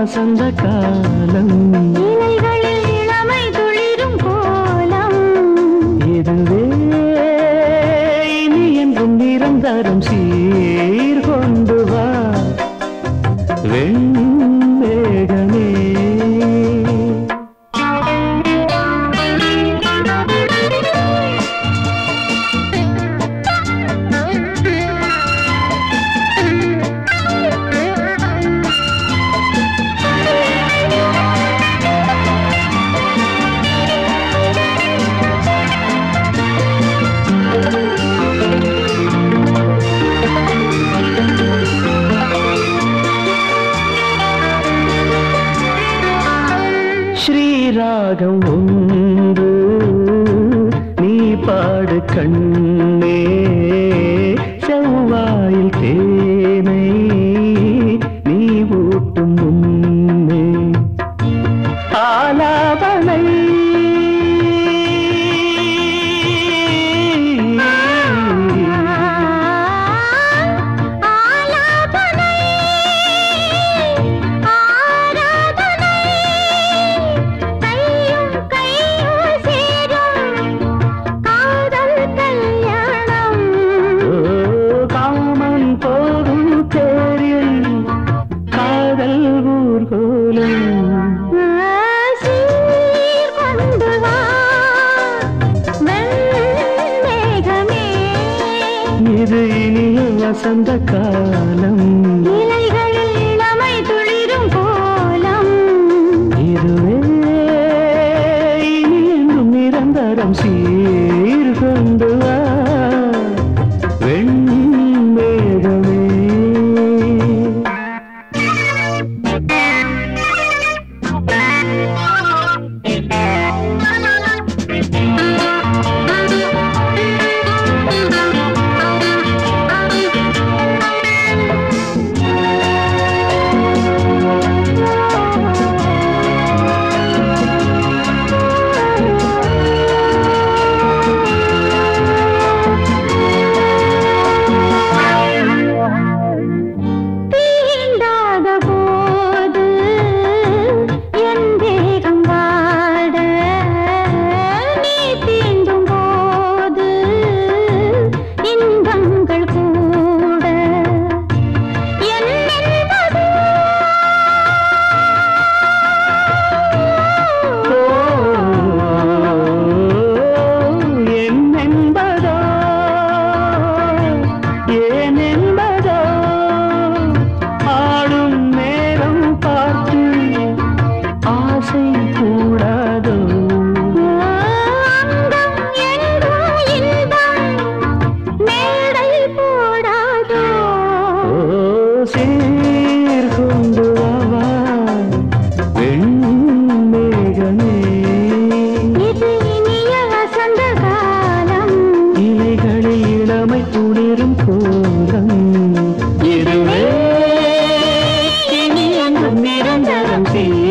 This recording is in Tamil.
வசந்த காலம் இலைகளில் இளமை துளிரும் கோலம் இதுவே இனி என்றும் நிரந்தரம் சீர்கொண்டு வா வெண்மேகமே ஸ்ரீராகம் ஒன்று நீ பாடு கண்ணே செவ்வாயில் தேனை நீ ஊட்டும் முன்னே ஆலாபனை ஆலாபனை ஆராதனை கையும் கையும் சேரும் காதல் கல்யாணம் ஓ, காமன் போகும் தேரில் காதல் ஊர்கோலம் சீர் கொண்டு வா வெண்மேகமே இது இனிய வசந்த காலம் இலைகளில் இளமை துளிரும் கோலம் இதுவே இனி என்றும் நிரந்தரம் சீர்கொண்டு வா வெண்மேகமே தீண்டாத போது என் தேகம் வாட நீ தீண்டும் போது இன்பங்கள் கூட என் என்பது என் என்பதோ ஏன் என்பதோ ஆடும் நேரம் பார்த்து ஆசை கூடாதோ அங்கம் எங்கும் இன்பம் மேடை போடாதோ ஓ சீர்கொண்டு வா வெண்மேகமே இது இனிய வசந்த காலம் இலைகளில் இளமை துளிரும் கோலம் இதுவே இனி என்றும் நிரந்தரம் சீர்